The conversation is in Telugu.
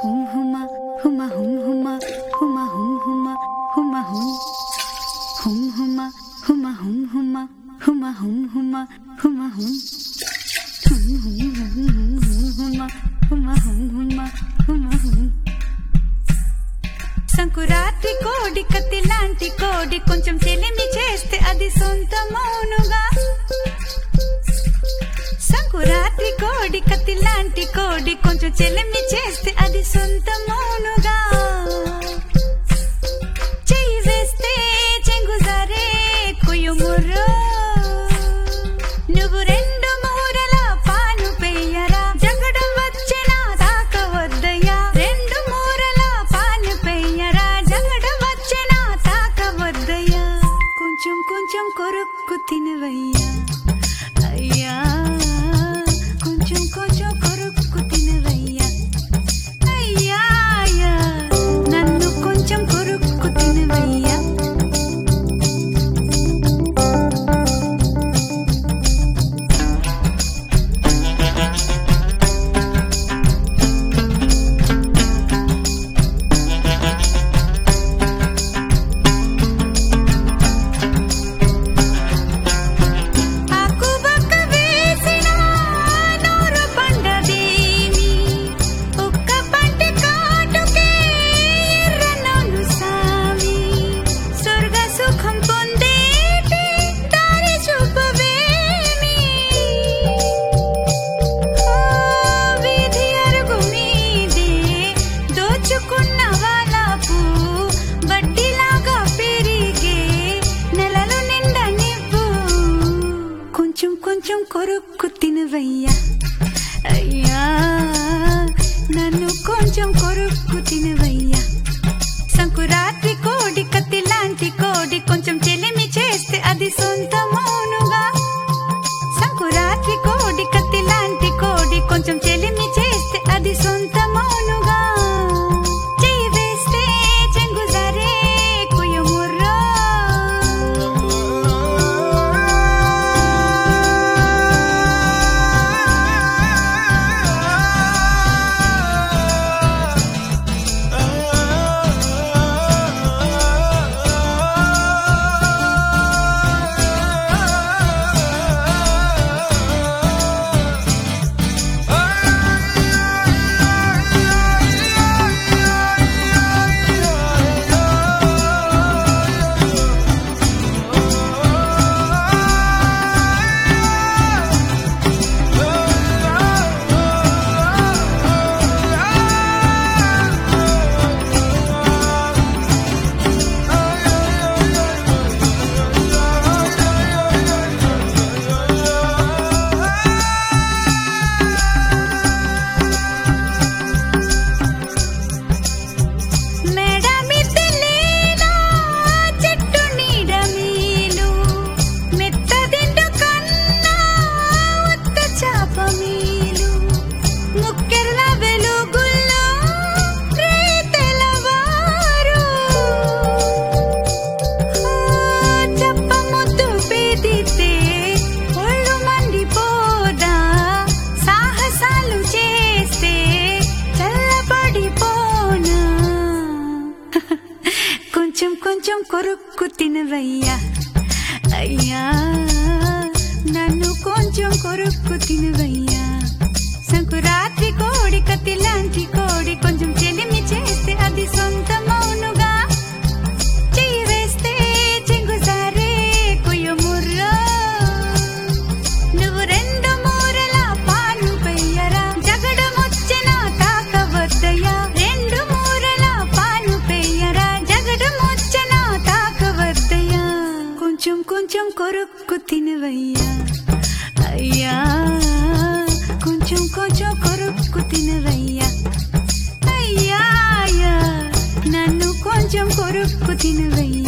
హుమ్ హుమ హుమ హుమ్ హుమ హుమ హుమ్ హుమ హుమ హుమ్ హుమ్ హుమ హుమ హుమ్ హుమ హుమ హుమ్ హుమ హుమ హుమ్ హుమ్ హుమ్ హుమ్ హుమ్ హుమ హుమ హుమ్ హుమ హుమ హుమ్ సంకురాత్రి కోడి కత్తి లాంటి కోడి కొంచెం చెలిమి చేస్తే అది సొంతమౌనుగా సంకురాత్రి కోడి కత్తి లాంటి కోడి కొంచెం చెలిమి చేస్తే అది సొంతమౌనుగా చెయ్యి వేస్తే చెంగుజారే కుయుముర్రో నువ్వు రెండు మూరల పాను పెయ్యరా జగడం వచ్చినా తాకవద్దయ్యా రెండు మూరల పాను పెయ్యరా జగడం వచ్చినా తాకవద్దయ్యా కొంచెం కొంచెం కొరుక్కు తినవయ్యా అయ్యా కొంచెం కొంచెం కొరుక్కు తినవయ్యా అయ్యా అయ్యా నన్ను కొంచెం కొరుక్కు తినవయ్యా ఆకుబక్క వేసిన నూరు పండదేమి ఒక్క పంటి కాటుకే ఎర్రనోలు సామి స్వర్గ సుఖం పొందేటి దారి చూపవేమి ఓ వీధి అరుగు మీదే దోచుకున్న వాళ్ళపు వడ్డీలాగా పెరిగే నెలలు నిండా నివ్వు కొంచెం కొంచెం కొరుక్కు తినవయ్యా అయ్యా నన్ను కొంచెం కొరుక్కు తినవయ్యా సంకురాత్రి కోడి కత్తి లాంటి కోడి కొంచెం చెలిమి చేస్తే అది సొంతమౌనుగా సంకురాత్రి కోడి కత్తి లాంటి కోడి కొంచెం చెలిమి చేస్తే అది సొంతమౌనుగా చెయ్యి వేస్తే చెంగుజారే కుయుముర్రో మేడ మిద్దెలేనా చెట్టు నీడ మీలు మెత్తదిండు కన్నా ఉత్త చాప మీలు ముక్కెర్ల వెలుగుల్లో రే తెల్లవారు ఆ, చప్ప ముద్దు పెదితే ఒళ్ళు మండిపోదా సాహసాలు చేస్తే చల్లబడిపోనా కొంచెం కొంచెం కొరుక్కు తినవయ్యా అయ్యా నన్ను కొంచెం కొరుక్కు తినవయ్యా సంకురాత్రి కోడి కత్తి లాంటి కోడి కొంచెం చెలిమి చేస్తే అది సొంతమౌనుగా చెయ్యి వేస్తే చెంగుజారే కుయుముర్రో నువ్వు రెండు మూరల పాను పెయ్యరా జగడమొచ్చిన తాకవద్దయ్యా రెండు మూరల పాను పెయ్యరా జగడమొచ్చిన తాకవద్దయ్యా కొంచెం కొంచెం కొరుక్కు తినవయ్యా అయ్యా కొంచెం కొంచెం కొరుక్కు తినవయ్యా అయ్యా అయ్యా నన్ను కొంచెం కొరుక్కు తినవయ్యా